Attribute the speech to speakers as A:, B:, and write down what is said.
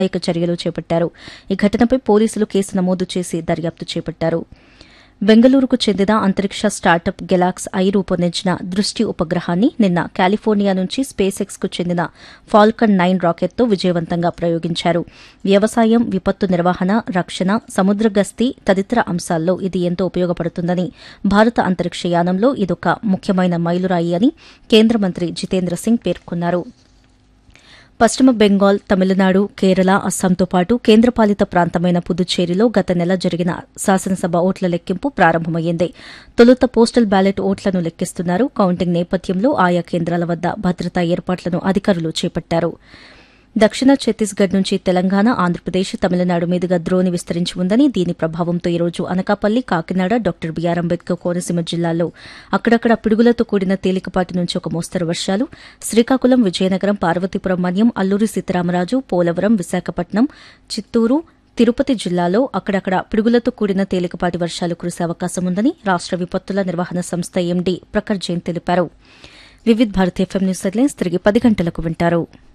A: సహాయక చర్యలు చేపట్టారు ఈ ఘటనపై పోలీసులు కేసు నమోదు చేసి దర్యాప్తు చేపట్టారు బెంగళూరుకు చెందిన అంతరిక్ష స్టార్టప్ గెలాక్స్ ఐ రూపొందించిన దృష్టి ఉపగ్రహాన్ని నిన్న కాలిఫోర్నియా నుంచి స్పేస్ ఎక్స్ కు చెందిన ఫాల్కన్ నైన్ రాకెట్తో విజయవంతంగా ప్రయోగించారు వ్యవసాయం విపత్తు నిర్వహణ రక్షణ సముద్ర గస్తీ తదితర అంశాల్లో ఇది ఎంతో ఉపయోగపడుతుందని భారత అంతరిక్ష యానంలో ఇదొక ముఖ్యమైన మైలురాయి అని కేంద్ర మంత్రి జితేంద్ర సింగ్ పేర్కొన్నారు పశ్చిమ బెంగాల్ తమిళనాడు కేరళ అస్సాంతో పాటు కేంద్రపాలిత ప్రాంతమైన పుదుచ్చేరిలో గత నెల జరిగిన శాసనసభ ఓట్ల లెక్కింపు ప్రారంభమైంది తొలుత పోస్టల్ బ్యాలెట్ ఓట్లను లెక్కిస్తున్నారు కౌంటింగ్ నేపథ్యంలో ఆయా కేంద్రాల వద్ద భద్రతా ఏర్పాట్లను అధికారులు చేపట్టారు దక్షిణ ఛత్తీస్గఢ్ నుంచి తెలంగాణ ఆంధ్రప్రదేశ్ తమిళనాడు మీదుగా ద్రోణి విస్తరించి ఉందని దీని ప్రభావంతో ఈరోజు అనకాపల్లి కాకినాడ డాక్టర్ బీఆర్ అంబేద్కర్ కోనసీమ జిల్లాల్లో అక్కడక్కడ పిడుగులతో కూడిన తేలికపాటి నుంచి ఒక మోస్తరు వర్షాలు శ్రీకాకుళం విజయనగరం పార్వతీపురం మన్యం అల్లూరి సీతారామరాజు పోలవరం విశాఖపట్నం చిత్తూరు తిరుపతి జిల్లాలో అక్కడక్కడ పిడుగులతో కూడిన తేలికపాటి వర్షాలు కురిసే అవకాశం ఉందని రాష్ట విపత్తుల నిర్వహణ సంస్థ ఎండీ ప్రఖర్ జైన్ తెలిపారు Vividh Bharat FM news headlines తిరిగి పది గంటలకు వింటారు